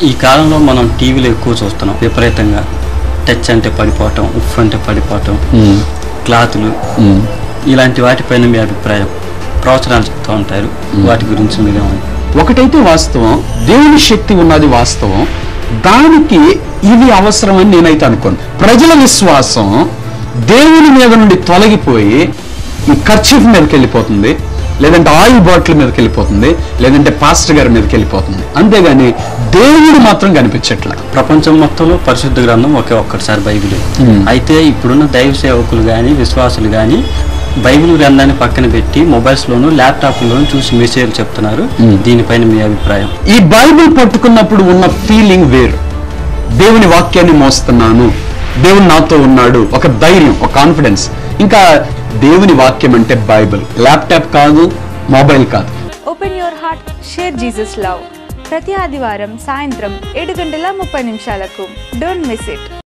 ఈ కాలంలో మనం టీవీలో ఎక్కువ చూస్తున్నాం విపరీతంగా టచ్ అంటే పడిపోవటం ఉఫ్ అంటే పడిపోవటం క్లాతులు ఇలాంటి వాటిపైన మీ అభిప్రాయం ప్రవచనాలు చెప్తూ ఉంటారు వాటి గురించి మీరేమో ఒకటైతే వాస్తవం దేవుని శక్తి ఉన్నది వాస్తవం దానికి ఇవి అవసరమని నేనైతే అనుకోను ప్రజల విశ్వాసం దేవుని మీద నుండి తొలగిపోయి ఈ ఖర్చీఫ్ మీదకి వెళ్ళిపోతుంది లేదంటే ఆయిల్ బాటిల్ మీదకి వెళ్ళిపోతుంది లేదంటే పాస్టర్ గారి మీదకి వెళ్ళిపోతుంది అంతేగాని దేవుడు మాత్రం కనిపించట్ల ప్రపంచం మొత్తంలో పరిశుద్ధ గ్రంథం ఒకే ఒక్కటిసారి బైబిల్ అయితే ఇప్పుడున్న దైవ సేవకులు కానీ విశ్వాసులు కానీ బైబిల్ గ్రంథాన్ని పక్కన పెట్టి మొబైల్స్ లోను ల్యాప్టాప్ లోను చూసి మెసేజ్లు చెప్తున్నారు దీనిపైన మీ అభిప్రాయం ఈ బైబిల్ పట్టుకున్నప్పుడు ఉన్న ఫీలింగ్ వేరు దేవుని వాక్యాన్ని మోస్తున్నాను దేవుడు నాతో ఉన్నాడు ఒక ధైర్యం ఒక కాన్ఫిడెన్స్ ఇంకా దేవుని వాక్యం అంటే బైబిల్ ల్యాప్టాప్ కాదు మొబైల్ కాదు open your heart share Jesus love ప్రతి ఆదివారం సాయంత్రం ఏడు గంటల ముప్పై నిమిషాలకు డోంట్ మిస్ ఇట్